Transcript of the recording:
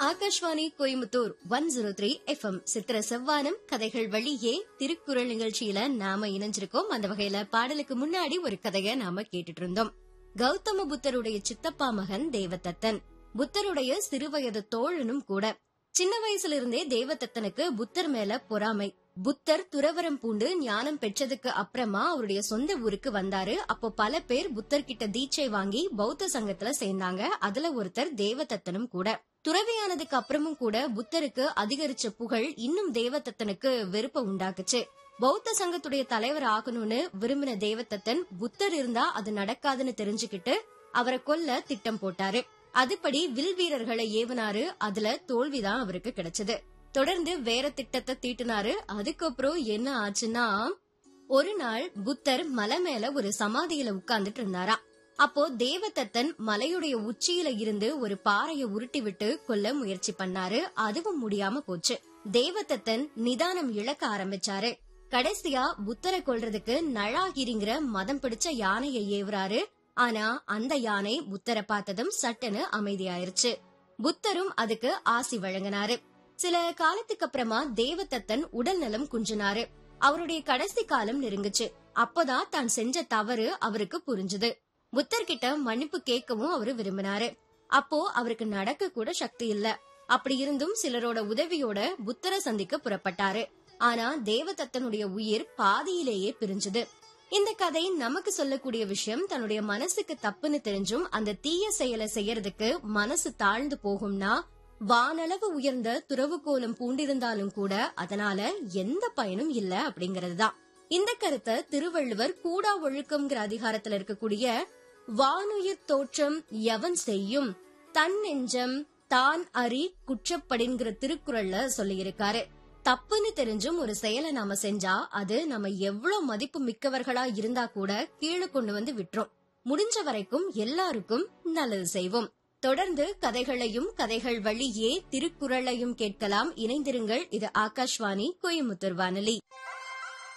Akashvani Coimbatore one zero three FM சித்திர செவ்வானம் கதைகள் வழியே திருக்குறள் நிகழ்ச்சியில நாம இணைஞ்சிருக்கோம் அந்த வகையில பாடலுக்கு முன்னாடி ஒரு கதைய நாம கேட்டுட்டு இருந்தோம் கௌதம புத்தருடைய சித்தப்பா மகன் தேவதத்தன் புத்தருடைய சிறுவயது தோழனும் கூட சின்ன வயசுல இருந்தே தேவதத்தனுக்கு புத்தர் மேல பொறாமை புத்தர் துறவரம் பூண்டு ஞானம் பெற்றதுக்கு அப்புறமா அவருடைய சொந்த ஊருக்கு வந்தாரு அப்போ பல பேர் புத்தர் கிட்ட தீட்சை வாங்கி பௌத்த சங்கத்துல சேர்ந்தாங்க அதுல ஒருத்தர் தேவதத்தனும் கூட துறவியானதுக்கு அப்புறமும் கூட புத்தருக்கு அதிகரிச்ச புகழ் இன்னும் தேவதத்தனுக்கு வெறுப்ப உண்டாக்குச்சு பௌத்த சங்கத்துடைய தலைவர் ஆகணும்னு விரும்பின தேவதத்தன் புத்தர் இருந்தா அது நடக்காதுன்னு தெரிஞ்சுக்கிட்டு அவரை கொல்ல திட்டம் போட்டாரு அதுபடி வில் வீரர்களை ஏவனாரு அதுல தோல்விதான் அவருக்கு கிடைச்சது தொடர்ந்து வேற திட்டத்தை தீட்டினாரு அதுக்கப்புறம் என்ன ஆச்சுன்னா ஒரு நாள் புத்தர் மலை மேல ஒரு சமாதியில உட்கார்ந்துட்டு இருந்தாராம் அப்போ தேவதத்தன் மலையுடைய உச்சியில இருந்து ஒரு பாறைய உருட்டி விட்டு கொல்ல முயற்சி பண்ணாரு அதுவும் முடியாம போச்சு தேவதத்தன் நிதானம் இழக்க ஆரம்பிச்சாரு கடைசியா புத்தரை கொல்றதுக்கு நழாகிரிங்கிற மதம் பிடிச்ச யானையை ஏவுறாரு ஆனா அந்த யானை புத்தரை பார்த்ததும் சட்டுன்னு அமைதியாயிருச்சு புத்தரும் அதுக்கு ஆசி வழங்கினாரு சில காலத்துக்கு அப்புறமா தேவதத்தன் உடல் நலம் குஞ்சினாரு அவருடைய கடைசி காலம் நெருங்குச்சு அப்பதான் தான் செஞ்ச தவறு அவருக்கு புரிஞ்சுது புத்தர்கிட்ட மன்னிப்பு கேட்கவும் அவரு விரும்பினாரு அப்போ அவருக்கு நடக்க கூட சக்தி இல்ல அப்படி இருந்தும் சிலரோட உதவியோட புத்தரை சந்திக்க புறப்பட்டாரு ஆனா தேவதத்தனுடைய உயிர் பாதியிலேயே பிரிஞ்சுது இந்த கதை நமக்கு சொல்லக்கூடிய விஷயம் தன்னுடைய மனசுக்கு தப்புன்னு தெரிஞ்சும் அந்த தீய செயலை செய்யறதுக்கு மனசு தாழ்ந்து போகும்னா வானளவு உயர்ந்த துறவுகோலம் பூண்டிருந்தாலும் கூட அதனால எந்த பயனும் இல்ல அப்படிங்கறதுதான் இந்த கருத்தை திருவள்ளுவர் கூடா ஒழுக்கம்ங்கிற அதிகாரத்துல இருக்கக்கூடிய வானுயிர் தோற்றம் எவன் செய்யும் தன் நெஞ்சம் தான் அறி குற்றப்படிங்கிற திருக்குறள்ல சொல்லியிருக்காரு தப்புன்னு தெரிஞ்சும் ஒரு செயலை நாம செஞ்சா அது நம்ம எவ்வளவு மதிப்பு மிக்கவர்களா இருந்தா கூட கீழே கொண்டு வந்து விட்டுரும் முடிஞ்ச வரைக்கும் எல்லாருக்கும் நல்லது செய்வோம் தொடர்ந்து கதைகளையும் கதைகள் வழியே திருக்குறளையும் கேட்கலாம் இணைந்திருங்கள் இது ஆகாஷ்வாணி கோயம்புத்தூர் வானொலி